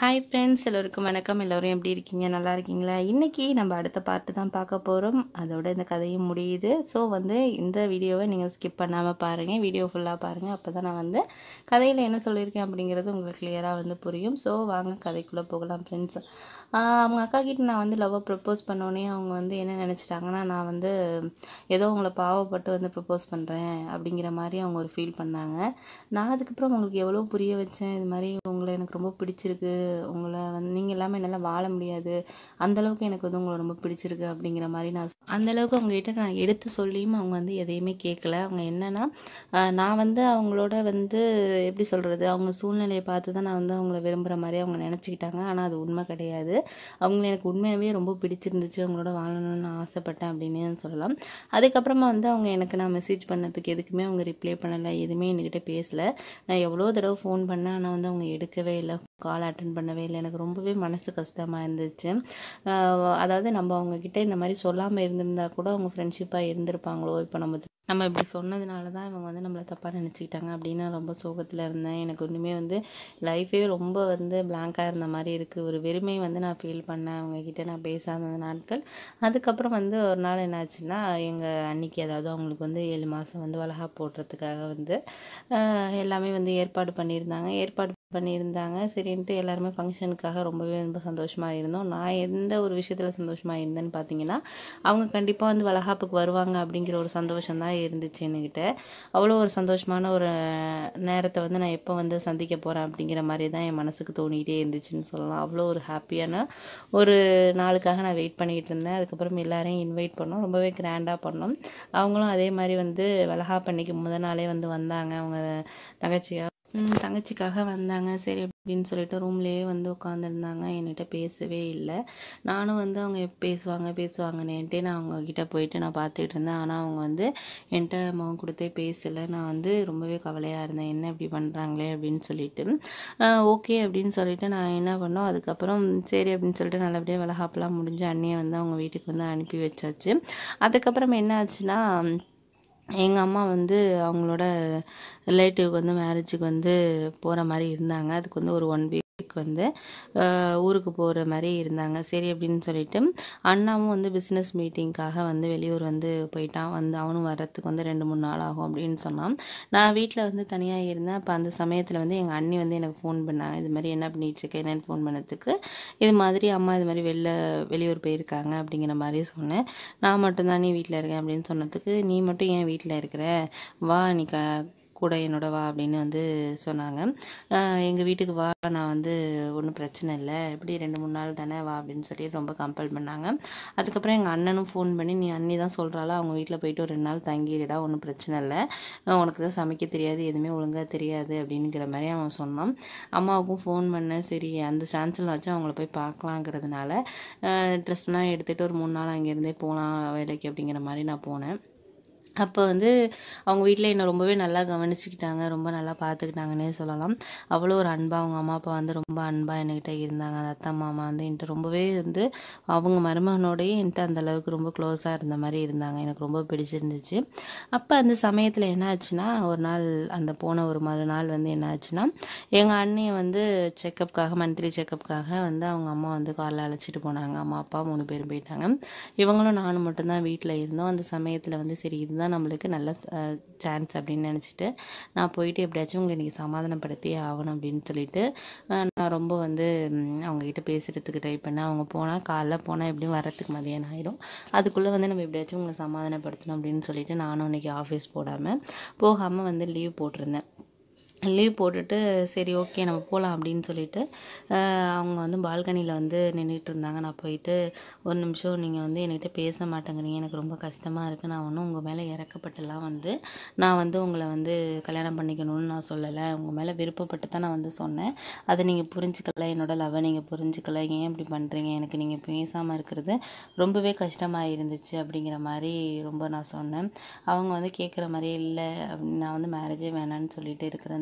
hi friends எல்லோருக்கும் வணக்கம் எல்லோரும் எப்படி இருக்கீங்க நல்லா இருக்கீங்களா இன்றைக்கி நம்ம அடுத்த பார்ட்டு தான் பார்க்க போகிறோம் அதோட இந்த கதையும் முடியுது ஸோ வந்து இந்த வீடியோவை நீங்கள் ஸ்கிப் பண்ணாமல் பாருங்கள் வீடியோ ஃபுல்லாக பாருங்கள் அப்போ தான் நான் வந்து கதையில் என்ன சொல்லியிருக்கேன் அப்படிங்கிறது உங்களுக்கு கிளியராக வந்து புரியும் ஸோ வாங்க கதைக்குள்ளே போகலாம் ஃப்ரெண்ட்ஸ் அவங்க அக்கா கிட்ட நான் வந்து லவ்வை ப்ரப்போஸ் பண்ணோன்னே அவங்க வந்து என்ன நினச்சிட்டாங்கன்னா நான் வந்து ஏதோ அவங்கள பாவப்பட்டு வந்து ப்ரப்போஸ் பண்ணுறேன் அப்படிங்கிற மாதிரி அவங்க ஒரு ஃபீல் பண்ணாங்க நான் அதுக்கப்புறம் அவங்களுக்கு எவ்வளோ புரிய வச்சேன் இது மாதிரி உங்களை எனக்கு ரொம்ப பிடிச்சிருக்கு உங்களை வந்து நீங்கள் இல்லாமல் என்னால் வாழ முடியாது அந்தளவுக்கு எனக்கு வந்து உங்களை ரொம்ப பிடிச்சிருக்கு அப்படிங்கிற மாதிரி நான் சொ- அந்த அளவுக்கு அவங்ககிட்ட நான் எடுத்து சொல்லியும் அவங்க வந்து எதையுமே கேட்கல அவங்க என்னன்னா ஆஹ் நான் வந்து அவங்களோட வந்து எப்படி சொல்கிறது அவங்க சூழ்நிலையை பார்த்து தான் நான் வந்து அவங்கள விரும்புகிற மாதிரி அவங்க நினச்சிக்கிட்டாங்க ஆனால் அது உண்மை கிடையாது அவங்கள எனக்கு உண்மையாகவே ரொம்ப பிடிச்சிருந்துச்சு அவங்களோட வாழணும்னு நான் ஆசைப்பட்டேன் அப்படின்னு சொல்லலாம் அதுக்கப்புறமா வந்து அவங்க எனக்கு நான் மெசேஜ் பண்ணதுக்கு எதுக்குமே அவங்க ரிப்ளை பண்ணலை எதுவுமே என்கிட்ட பேசலை நான் எவ்வளோ தடவை ஃபோன் பண்ணேன் ஆனால் வந்து அவங்க எடுக்கவே இல்லை கால் அட்டன் பண்ணவே இல்லை எனக்கு ரொம்பவே மனசு கஷ்டமாக இருந்துச்சு ஆஹ் அதாவது நம்ம அவங்கக்கிட்ட இந்த மாதிரி சொல்லாமல் இருந்திருந்தா கூட அவங்க ஃப்ரெண்ட்ஷிப்பாக இருந்திருப்பாங்களோ இப்போ நம்ம நம்ம இப்படி சொன்னதுனால தான் இவங்க வந்து நம்மளை தப்பாக நினச்சிக்கிட்டாங்க அப்படின்னு நான் ரொம்ப சோகத்தில் இருந்தேன் எனக்கு ஒன்றுமே வந்து லைஃபே ரொம்ப வந்து பிளாங்காக இருந்த மாதிரி இருக்குது ஒரு வெறுமை வந்து நான் ஃபீல் பண்ணேன் அவங்கக்கிட்ட நான் பேசாத நாட்கள் அதுக்கப்புறம் வந்து ஒரு நாள் என்னாச்சுன்னா எங்கள் அன்னைக்கு அதாவது அவங்களுக்கு வந்து ஏழு மாதம் வந்து வளகா போடுறதுக்காக வந்து ஆஹ் எல்லாமே வந்து ஏற்பாடு பண்ணியிருந்தாங்க ஏற்பாடு பண்ணியிருந்தாங்க சரின்ட்டு எல்லாருமே ஃபங்க்ஷனுக்காக ரொம்பவே ரொம்ப சந்தோஷமாக இருந்தோம் நான் எந்த ஒரு விஷயத்தில் சந்தோஷமாக இருந்தேன்னு பார்த்தீங்கன்னா அவங்க கண்டிப்பாக வந்து வளகாப்புக்கு வருவாங்க அப்படிங்கிற ஒரு சந்தோஷம் தான் இருந்துச்சு என்கிட்ட அவ்வளோ ஒரு சந்தோஷமான ஒரு நேரத்தை வந்து நான் எப்போ வந்து சந்திக்க போகிறேன் அப்படிங்கிற மாதிரி தான் என் மனசுக்கு தோணிக்கிட்டே இருந்துச்சுன்னு சொல்லலாம் அவ்வளோ ஒரு ஹாப்பியான ஒரு நாளுக்காக நான் வெயிட் பண்ணிக்கிட்டு இருந்தேன் அதுக்கப்புறம் எல்லாரையும் இன்வைட் பண்ணோம் ரொம்பவே கிராண்டாக பண்ணோம் அவங்களும் அதே மாதிரி வந்து வளகாப்பு அன்னைக்கு முத நாளே வந்து வந்தாங்க அவங்க தங்கச்சியா ம், தங்கச்சிக்காக வந்தாங்க சரி அப்படின்னு சொல்லிட்டு ரூம்லேயே வந்து உட்காந்துருந்தாங்க என்கிட்ட பேசவே இல்லை நானும் வந்து அவங்க எப்ப பேசுவாங்க பேசுவாங்கன்னுட்டே நான் அவங்க கிட்ட போயிட்டு நான் பார்த்துட்டு இருந்தேன் ஆனால் அவங்க வந்து என்கிட்ட முகம் கொடுத்தே பேசலை நான் வந்து ரொம்பவே கவலையாக இருந்தேன் என்ன இப்படி பண்ணுறாங்களே அப்படின்னு சொல்லிட்டு ஓகே அப்படின்னு சொல்லிட்டு நான் என்ன பண்ணோம் அதுக்கப்புறம் சரி அப்படின்னு சொல்லிட்டு நல்லபடியாக விலகாப்பெல்லாம் முடிஞ்சு அண்ணியை வந்து அவங்க வீட்டுக்கு வந்து அனுப்பி வச்சாச்சு அதுக்கப்புறம் என்ன ஆச்சுன்னா எங்கள் அம்மா வந்து அவங்களோட ரிலேட்டிவ்க்கு வந்து மேரேஜுக்கு வந்து போகிற மாதிரி இருந்தாங்க அதுக்கு வந்து ஒரு ஒன் வீக் வந்து ஆஹ், ஊருக்கு போகிற மாதிரி இருந்தாங்க சரி அப்படின்னு சொல்லிட்டு அண்ணாவும் வந்து பிஸ்னஸ் மீட்டிங்க்காக வந்து வெளியூர் வந்து போயிட்டான் வந்து அவனும் வர்றதுக்கு வந்து ரெண்டு மூணு நாள் ஆகும் அப்படின்னு சொன்னான் நான் வீட்டில் வந்து தனியாக இருந்தேன் அப்போ அந்த சமயத்தில் வந்து எங்கள் அண்ணி வந்து எனக்கு ஃபோன் பண்ணாங்க இது மாதிரி என்ன பண்ணிட்டு இருக்க என்னன்னு ஃபோன் பண்ணதுக்கு இது மாதிரி அம்மா இது மாதிரி வெளில வெளியூர் போயிருக்காங்க அப்படிங்கிற மாதிரி சொன்னேன் நான் மட்டும்தான் நீ வீட்டில் இருக்கேன் அப்படின்னு சொன்னதுக்கு நீ மட்டும் ஏன் வீட்டில் இருக்கிற வா நீ க கூட என்னோட வா அப்படின்னு வந்து சொன்னாங்க எங்கள் வீட்டுக்கு வா நான் வந்து ஒன்றும் பிரச்சனை இல்லை எப்படி ரெண்டு மூணு நாள் தானே வா அப்படின்னு சொல்லி ரொம்ப கம்பல் பண்ணாங்க அதுக்கப்புறம் எங்கள் அண்ணனும் ஃபோன் பண்ணி நீ அண்ணி தான் சொல்கிறாளா அவங்க வீட்டில் போயிட்டு ஒரு ரெண்டு நாள் தங்கிடுடா ஒன்றும் பிரச்சனை இல்லை அஹ் உனக்கு தான் சமைக்க தெரியாது எதுவுமே ஒழுங்காக தெரியாது அப்படிங்கிற மாதிரி அவன் சொன்னான் அம்மாவுக்கும் ஃபோன் பண்ணேன் சரி அந்த சான்ஸில் வச்சு அவங்கள போய் பார்க்கலாங்கிறதுனால ட்ரெஸ்லாம் எடுத்துகிட்டு ஒரு மூணு நாள் அங்கேருந்தே போகலாம் வேலைக்கு அப்படிங்கிற மாதிரி நான் போனேன் அப்போ வந்து அவங்க வீட்டில் என்னை ரொம்பவே நல்லா கவனிச்சுக்கிட்டாங்க ரொம்ப நல்லா பார்த்துக்கிட்டாங்கன்னே சொல்லலாம் அவ்வளோ ஒரு அன்பாக அவங்க அம்மா அப்பா வந்து ரொம்ப அன்பாக என்கிட்ட இருந்தாங்க அந்த அத்தை மாமா வந்து என்கிட்ட ரொம்பவே வந்து அவங்க மருமகனோடயே என்கிட்ட அந்த அளவுக்கு ரொம்ப க்ளோஸாக இருந்த மாதிரி இருந்தாங்க எனக்கு ரொம்ப பிடிச்சிருந்துச்சு அப்போ அந்த சமயத்தில் என்ன ஆச்சுன்னா ஒரு நாள் அந்த போன ஒரு மறுநாள் வந்து என்ன ஆச்சுன்னா எங்கள் அண்ணியை வந்து செக்கப்புக்காக மந்த்லி செக்கப்புக்காக வந்து அவங்க அம்மா வந்து காரில் அழைச்சிட்டு போனாங்க அம்மா அப்பா மூணு பேரும் போயிட்டாங்க இவங்களும் நானும் மட்டும்தான் வீட்டில் இருந்தோம் அந்த சமயத்தில் வந்து சரி இதுதான் நம்மளுக்கு நல்ல சான்ஸ் அப்படின்னு நினச்சிட்டு நான் போயிட்டு எப்படியாச்சும் உங்களை இன்றைக்கி சமாதானப்படுத்தியே ஆகணும் அப்படின்னு சொல்லிட்டு அஹ், நான் ரொம்ப வந்து ம், அவங்கக்கிட்ட பேசுகிறதுக்கு ட்ரை பண்ணேன் அவங்க போனால் காலைல போனால் எப்படியும் வரத்துக்கு மதியானம் ஆகிடும் அதுக்குள்ளே வந்து நம்ம எப்படியாச்சும் உங்களை சமாதானப்படுத்தணும் அப்படின்னு சொல்லிட்டு நானும் இன்றைக்கி ஆஃபீஸ் போடாமல் போகாமல் வந்து லீவ் போட்டிருந்தேன் லீவ் போட்டுட்டு சரி ஓகே நம்ம போகலாம் அப்படின்னு சொல்லிட்டு ஆஹ் அவங்க வந்து பால்கனியில் வந்து நின்றுட்டு இருந்தாங்க நான் போயிட்டு ஒரு நிமிஷம் நீங்கள் வந்து என்கிட்ட பேச மாட்டேங்கிறீங்க எனக்கு ரொம்ப கஷ்டமாக இருக்குது நான் ஒன்றும் உங்கள் மேலே இறக்கப்பட்டுலாம் வந்து நான் வந்து உங்களை வந்து கல்யாணம் பண்ணிக்கணும்னு நான் சொல்லலை உங்கள் மேலே விருப்பப்பட்டு தான் நான் வந்து சொன்னேன் அதை நீங்கள் புரிஞ்சுக்கல என்னோட லவ்வை நீங்கள் புரிஞ்சுக்கல ஏன் இப்படி பண்ணுறீங்க எனக்கு நீங்கள் பேசாமல் இருக்கிறது ரொம்பவே கஷ்டமாக இருந்துச்சு அப்படிங்கிற மாதிரி ரொம்ப நான் சொன்னேன் அவங்க வந்து கேட்குற மாதிரியே இல்லை அப்படின்னு நான் வந்து மேரேஜே வேணான்னு சொல்லிட்டு இருக்கிற இந்த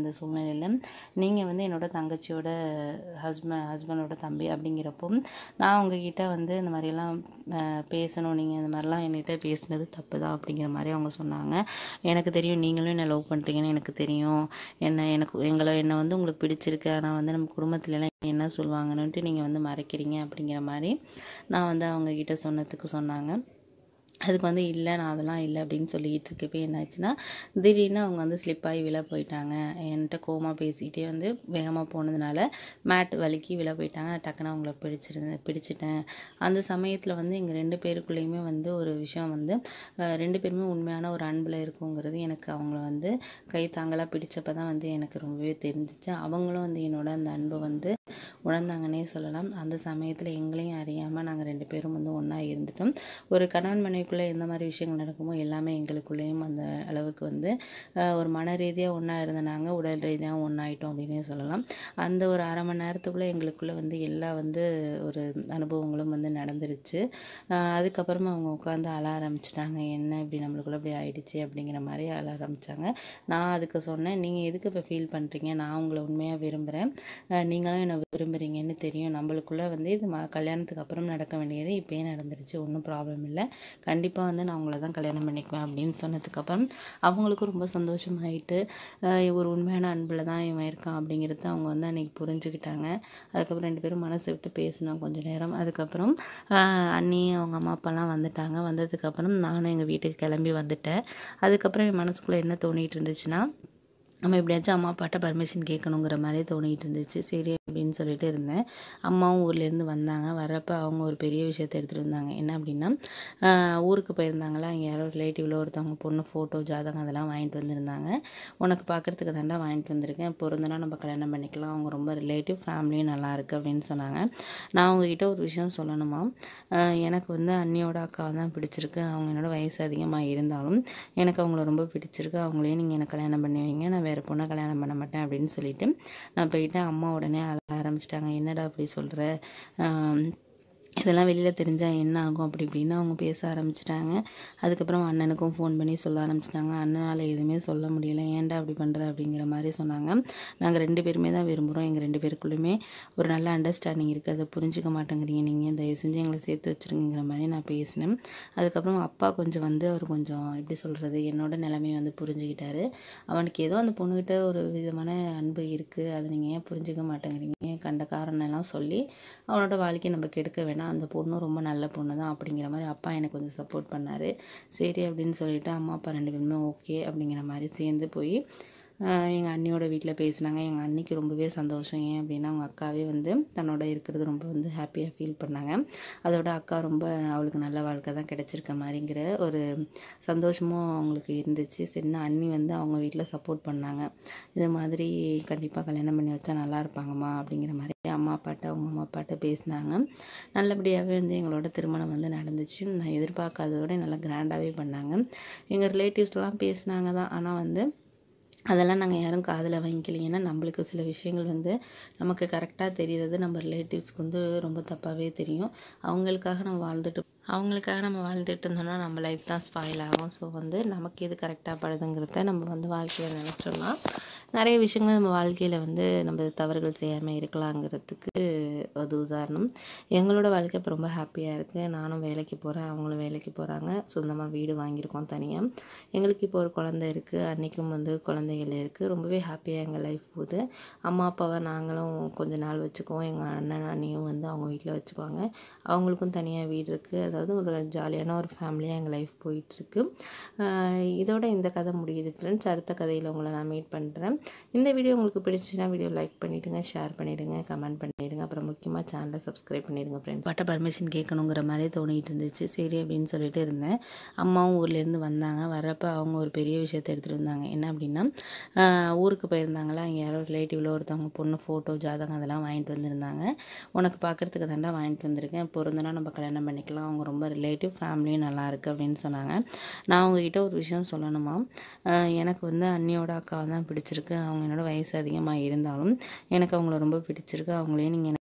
இந்த சூழ்நிலையில் நீங்கள் வந்து என்னோட தங்கச்சியோட ஹஸ்பண்ட் ஹஸ்பண்டோட தம்பி அப்படிங்கிறப்போ நான் உங்ககிட்ட வந்து இந்த மாதிரிலாம் அஹ், பேசணும் நீங்கள் இந்த மாதிரிலாம் என்கிட்ட பேசுனது தப்பு தான் அப்படிங்கிற மாதிரி அவங்க சொன்னாங்க எனக்கு தெரியும் நீங்களும் என்னை லவ் பண்ணுறீங்கன்னு எனக்கு தெரியும் என்ன எனக்கு எங்களை என்னை வந்து உங்களுக்கு பிடிச்சிருக்கு ஆனால் வந்து நம்ம குடும்பத்துலலாம் என்ன சொல்லுவாங்கன்னுட்டு நீங்கள் வந்து மறைக்கிறீங்க அப்படிங்கிற மாதிரி நான் வந்து அவங்க கிட்ட சொன்னதுக்கு சொன்னாங்க அதுக்கு வந்து இல்லை நான் அதெல்லாம் இல்லை அப்படின்னு சொல்லிக்கிட்டு இருக்கப்போ என்னாச்சுன்னா திடீர்னு அவங்க வந்து ஸ்லிப் ஆகி விழ போயிட்டாங்க என்கிட்ட கோமா பேசிக்கிட்டே வந்து வேகமாக போனதுனால மேட் வலிக்கி விழ போயிட்டாங்க நான் டக்குன்னு அவங்கள பிடிச்சிருந்தேன் பிடிச்சிட்டேன் அந்த சமயத்தில் வந்து எங்கள் ரெண்டு பேருக்குள்ளேயுமே வந்து ஒரு விஷயம் வந்து அஹ், ரெண்டு பேருமே உண்மையான ஒரு அன்பில் இருக்குங்கிறது எனக்கு அவங்கள வந்து கை தாங்கலாக பிடிச்சப்ப தான் வந்து எனக்கு ரொம்பவே தெரிஞ்சிச்சு அவங்களும் வந்து என்னோட அந்த அன்பை வந்து உணர்ந்தாங்கன்னே சொல்லலாம் அந்த சமயத்தில் எங்களையும் அறியாமல் நாங்கள் ரெண்டு பேரும் வந்து ஒன்றா இருந்துட்டோம் ஒரு கணவன் மனைவிக்குள்ளே எந்த மாதிரி விஷயங்கள் நடக்குமோ எல்லாமே எங்களுக்குள்ளேயும் அந்த அளவுக்கு வந்து அஹ், ஒரு மன ரீதியாக ஒன்றா இருந்த நாங்கள் உடல் ரீதியாக ஒன்றாயிட்டோம் அப்படின்னே சொல்லலாம் அந்த ஒரு அரை மணி நேரத்துக்குள்ளே எங்களுக்குள்ளே வந்து எல்லா வந்து ஒரு அனுபவங்களும் வந்து நடந்துருச்சு அஹ், அதுக்கப்புறமா அவங்க உட்காந்து அழ ஆரம்பிச்சிட்டாங்க என்ன இப்படி நம்மளுக்குள்ள இப்படி ஆயிடுச்சு அப்படிங்கிற மாதிரி அழ ஆரம்பித்தாங்க நான் அதுக்கு சொன்னேன் நீங்கள் எதுக்கு இப்போ ஃபீல் பண்ணுறீங்க நான் உங்களை உண்மையாக விரும்புகிறேன் நீங்களும் என்னை விரும்புகிறீங்கன்னு தெரியும் நம்மளுக்குள்ளே வந்து இது ம கல்யாணத்துக்கு அப்புறம் நடக்க வேண்டியது இப்போயே நடந்துருச்சு ஒன்றும் ப்ராப்ளம் இல்லை கண்டிப்பாக வந்து நான் உங்களை தான் கல்யாணம் பண்ணிக்குவேன் அப்படின்னு சொன்னதுக்கப்புறம் அவங்களுக்கும் ரொம்ப சந்தோஷமாயிட்டு அஹ் ஒரு உண்மையான அன்பில் தான் இவன் இருக்கான் அப்படிங்கிறத அவங்க வந்து அன்றைக்கி புரிஞ்சுக்கிட்டாங்க அதுக்கப்புறம் ரெண்டு பேரும் மனசு விட்டு பேசினோம் கொஞ்ச நேரம் அதுக்கப்புறம் அஹ் அண்ணி அவங்க அம்மா அப்பாலாம் வந்துட்டாங்க வந்ததுக்கப்புறம் நானும் எங்கள் வீட்டுக்கு கிளம்பி வந்துட்டேன் அதுக்கப்புறம் என் மனசுக்குள்ளே என்ன தோணிட்டு இருந்துச்சுன்னா நம்ம எப்படியாச்சும் அம்மா அப்பாட்ட பர்மிஷன் கேட்கணுங்கிற மாதிரி தோணிட்டு இருந்துச்சு சரி அப்படின்னு சொல்லிட்டு இருந்தேன் அம்மாவும் ஊர்லேருந்து வந்தாங்க வரப்போ அவங்க ஒரு பெரிய விஷயத்தை எடுத்துகிட்டு வந்தாங்க என்ன அப்படின்னா ஆஹ் ஊருக்கு போயிருந்தாங்களா அங்கே யாரோ ரிலேட்டிவில் ஒருத்தவங்க பொண்ணு ஃபோட்டோ ஜாதகம் அதெல்லாம் வாங்கிட்டு வந்திருந்தாங்க உனக்கு பார்க்குறதுக்கு தாண்டா வாங்கிட்டு வந்திருக்கேன் பொருந்தனா நம்ம கல்யாணம் பண்ணிக்கலாம் அவங்க ரொம்ப ரிலேட்டிவ் ஃபேமிலியும் நல்லா இருக்குது அப்படின்னு சொன்னாங்க நான் அவங்ககிட்ட ஒரு விஷயம் சொல்லணுமா ஆஹ் எனக்கு வந்து அண்ணியோட அக்காவை தான் பிடிச்சிருக்கு அவங்க என்னோட வயசு அதிகமாக இருந்தாலும் எனக்கு அவங்கள ரொம்ப பிடிச்சிருக்கு அவங்களையும் நீங்கள் எனக்கு கல்யாணம் பண்ணி வைங்க நான் வேறு பொண்ணை கல்யாணம் பண்ண மாட்டேன் அப்படின்னு சொல்லிட்டு நான் போயிட்டு அம்மா உடனே அழ ஆரம்பிச்சிட்டாங்க என்னடா அப்படி சொல்கிற இதெல்லாம் வெளியில் தெரிஞ்சால் என்ன ஆகும் அப்படி இப்படின்னு அவங்க பேச ஆரம்பிச்சிட்டாங்க அதுக்கப்புறம் அண்ணனுக்கும் ஃபோன் பண்ணி சொல்ல ஆரம்பிச்சிட்டாங்க அண்ணனால் எதுவுமே சொல்ல முடியல ஏன்டா அப்படி பண்ணுற அப்படிங்கிற மாதிரி சொன்னாங்க நாங்கள் ரெண்டு பேருமே தான் விரும்புகிறோம் எங்கள் ரெண்டு பேருக்குள்ளேயுமே ஒரு நல்ல அண்டர்ஸ்டாண்டிங் இருக்குது அதை புரிஞ்சுக்க மாட்டேங்கிறீங்க நீங்கள் தயவு செஞ்சு எங்களை சேர்த்து வச்சுருங்கிற மாதிரி நான் பேசினேன் அதுக்கப்புறம் அப்பா கொஞ்சம் வந்து அவர் கொஞ்சம் எப்படி சொல்கிறது என்னோட நிலைமையை வந்து புரிஞ்சுக்கிட்டாரு அவனுக்கு ஏதோ அந்த பொண்ணுக்கிட்ட ஒரு விதமான அன்பு இருக்குது அதை நீங்கள் ஏன் புரிஞ்சுக்க மாட்டேங்கிறீங்க கண்ட காரணம் எல்லாம் சொல்லி அவனோட வாழ்க்கையை நம்ம கெடுக்க வேணாம் அந்த பொண்ணும் ரொம்ப நல்ல பொண்ணு தான் அப்படிங்கிற மாதிரி அப்பா எனக்கு கொஞ்சம் சப்போர்ட் பண்ணார் சரி அப்படின்னு சொல்லிட்டு அம்மா அப்பா ரெண்டு பேருமே ஓகே அப்படிங்கிற மாதிரி சேர்ந்து போய் எங்கள் அண்ணியோட வீட்டில் பேசினாங்க எங்கள் அண்ணிக்கு ரொம்பவே சந்தோஷம் ஏன் அப்படின்னா அவங்க அக்காவே வந்து தன்னோட இருக்கிறது ரொம்ப வந்து ஹாப்பியாக ஃபீல் பண்ணாங்க அதோட அக்கா ரொம்ப அவளுக்கு நல்ல வாழ்க்கை தான் கிடைச்சிருக்க மாதிரிங்கிற ஒரு சந்தோஷமும் அவங்களுக்கு இருந்துச்சு சரின்னு அண்ணி வந்து அவங்க வீட்டில் சப்போர்ட் பண்ணாங்க இது மாதிரி கண்டிப்பாக கல்யாணம் பண்ணி வச்சா நல்லா இருப்பாங்கம்மா அப்படிங்கிற மாதிரி அம்மா அப்பாட்ட அவங்க அம்மா அப்பாட்ட பேசினாங்க நல்லபடியாகவே வந்து எங்களோட திருமணம் வந்து நடந்துச்சு நான் எதிர்பார்க்காததோட நல்லா கிராண்டாகவே பண்ணாங்க எங்கள் ரிலேட்டிவ்ஸ்லாம் பேசினாங்க தான் ஆனால் வந்து அதெல்லாம் நாங்கள் யாரும் காதில் வாங்கிக்கல ஏன்னா நம்மளுக்கு சில விஷயங்கள் வந்து நமக்கு கரெக்டாக தெரியுறது நம்ம ரிலேட்டிவ்ஸ்க்கு வந்து ரொம்ப தப்பாகவே தெரியும் அவங்களுக்காக நம்ம வாழ்ந்துட்டு அவங்களுக்காக நம்ம வாழ்ந்துட்டு இருந்தோம்னா நம்ம லைஃப் தான் ஸ்பாயில் ஆகும் ஸோ வந்து நமக்கு எது கரெக்டாக படுதுங்கிறத நம்ம வந்து வாழ்க்கையில் நினச்சோம்னா நிறைய விஷயங்கள் நம்ம வாழ்க்கையில் வந்து நம்ம தவறுகள் செய்யாமல் இருக்கலாங்கிறதுக்கு அது உதாரணம் எங்களோட வாழ்க்கை இப்போ ரொம்ப ஹாப்பியாக இருக்குது நானும் வேலைக்கு போகிறேன் அவங்களும் வேலைக்கு போகிறாங்க சொந்தமாக வீடு வாங்கியிருக்கோம் தனியாக எங்களுக்கு இப்போ ஒரு குழந்தை இருக்குது அன்றைக்கும் வந்து குழந்தைகள் இருக்குது ரொம்பவே ஹாப்பியாக எங்கள் லைஃப் போகுது அம்மா அப்பாவை நாங்களும் கொஞ்ச நாள் வச்சுக்குவோம் எங்கள் அண்ணன் அண்ணியும் வந்து அவங்க வீட்டில் வச்சுக்குவாங்க அவங்களுக்கும் தனியாக வீடு இருக்குது அதாவது ஒரு ஜாலியான ஒரு ஃபேமிலியாக எங்கள் லைஃப் போயிட்டுருக்கு இதோட இந்த கதை முடியுது ஃப்ரெண்ட்ஸ் அடுத்த கதையில் உங்களை நான் மீட் பண்ணுறேன் இந்த வீடியோ உங்களுக்கு பிடிச்சுன்னா வீடியோ லைக் பண்ணிவிடுங்க ஷேர் பண்ணிவிடுங்க கமெண்ட் பண்ணிவிடுங்க அப்புறம் முக்கியமாக சேனலை சப்ஸ்கிரைப் பண்ணிடுங்க ஃப்ரெண்ட்ஸ் பட்ட பர்மிஷன் கேட்கணுங்கிற மாதிரி தோணிட்டு இருந்துச்சு சரி அப்படின்னு சொல்லிட்டு இருந்தேன் அம்மாவும் ஊர்லேருந்து வந்தாங்க வரப்போ அவங்க ஒரு பெரிய விஷயத்தை எடுத்துகிட்டு வந்தாங்க என்ன அப்படின்னா ஆஹ் ஊருக்கு போயிருந்தாங்களா அங்கே யாரோ ரிலேட்டிவில் ஒருத்தவங்க பொண்ணு ஃபோட்டோ ஜாதகம் அதெல்லாம் வாங்கிட்டு வந்திருந்தாங்க உனக்கு பார்க்குறதுக்கு தாண்டா வாங்கிட்டு வந்திருக்கேன் பொருந்தனா நம்ம கல்யாணம் பண்ணிக்கலாம் அவங்க ரொம்ப ரிலேட்டிவ் ஃபேமிலியும் நல்லா இருக்குது அப்படின்னு சொன்னாங்க நான் அவங்ககிட்ட ஒரு விஷயம் சொல்லணுமா ஆஹ் எனக்கு வந்து அண்ணியோட அக்காவை தான் பிடிச்சிருக்கு அவங்க என்னோட வயசு அதிகமாக இருந்தாலும் எனக்கு அவங்கள ரொம்ப பிடிச்சிருக்கு அவங்களையும் நீங்கள்